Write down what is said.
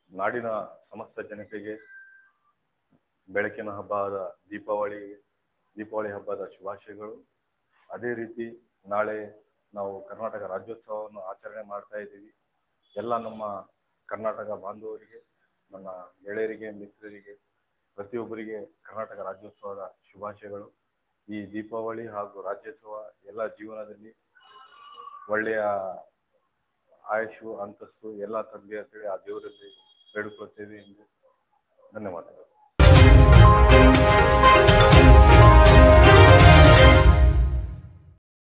ನಾಡಿನ ಸಮಸ್ತ ಜನತೆಗೆ ಬೆಳಕಿನ ಹಬ್ಬದ ದೀಪಾವಳಿ ದೀಪಾವಳಿ ಹಬ್ಬದ ಶುಭಾಶಯಗಳು ಅದೇ ರೀತಿ ನಾಳೆ ನಾವು ಕರ್ನಾಟಕ ರಾಜ್ಯೋತ್ಸವವನ್ನು ಆಚರಣೆ ಮಾಡ್ತಾ ಇದ್ದೀವಿ ಎಲ್ಲ ನಮ್ಮ ಕರ್ನಾಟಕ ಬಾಂಧವರಿಗೆ ನನ್ನ ಗೆಳೆಯರಿಗೆ ಮಿತ್ರರಿಗೆ ಪ್ರತಿಯೊಬ್ಬರಿಗೆ ಕರ್ನಾಟಕ ರಾಜ್ಯೋತ್ಸವದ ಶುಭಾಶಯಗಳು ಈ ದೀಪಾವಳಿ ಹಾಗೂ ರಾಜ್ಯೋತ್ಸವ ಎಲ್ಲ ಜೀವನದಲ್ಲಿ ಒಳ್ಳೆಯ ಆಯುಷು ಅಂತಸ್ತು ಎಲ್ಲ ತರಲಿ ಅಂತೇಳಿ ಆ ದೇವರಲ್ಲಿ ಬೇಡಿಕೊಳ್ತೇವೆ ಎಂದು ಧನ್ಯವಾದಗಳು